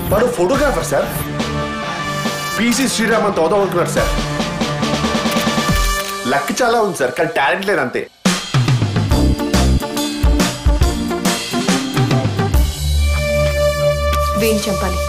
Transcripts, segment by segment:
వాడు photographer sir PC Sriraman తోదాం అనుకున్నాడు సార్ లక్ చాలా ఉంది సార్ కానీ టాలెంట్ లేదు అంతే వీణ్ చంపాలి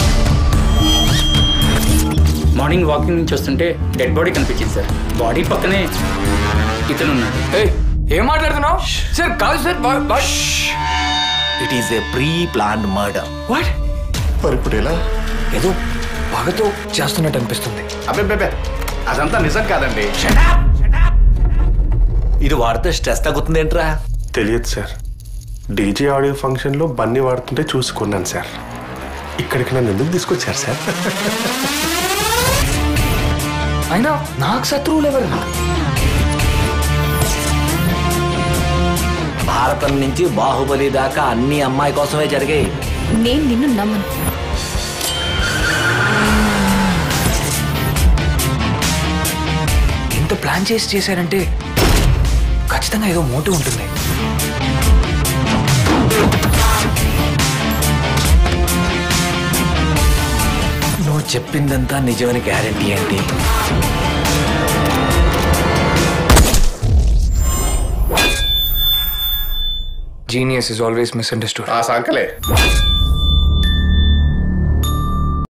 మార్నింగ్ వాకింగ్ నుంచి వస్తుంటే డెడ్ బాడీ కనిపించింది సార్ బాడీ పక్కనే ఇతను ఉన్నాడు ఏయ్, ఏం మాట్లాడుతున్నావు సార్ కాదు sir it is a pre plan murder what మరి ఇప్పుడు ఎలా ఏదో పగతో చేస్తున్నట్టు అనిపిస్తుంది అబ్బే అదంతా నిజం కాదండి ఇది వాడితే స్ట్రెస్ తగ్గుతుందేంట్రా తెలియదు సార్ డీజే ఆడియో ఫంక్షన్లో బన్నీ వాడుతుంటే చూసుకున్నాను సార్ ఇక్కడికి నన్ను ఎందుకు తీసుకొచ్చారు సార్ అయినా నాకు శత్రువులు ఎవరు భారతం నుంచి బాహుబలి దాకా అన్ని అమ్మాయి కోసమే జరిగాయి నేను నిన్ను నమ్మను ఇంత ప్లాన్ చేసి చేశారంటే ఖచ్చితంగా ఏదో మోటివ్ ఉంటుంది నువ్వు చెప్పిందంతా నిజమని గ్యారంటీ ఏంటి జీనియస్ ఇస్ ఆల్వేస్ మిస్అండర్స్టూడ్ ఆ సంకలే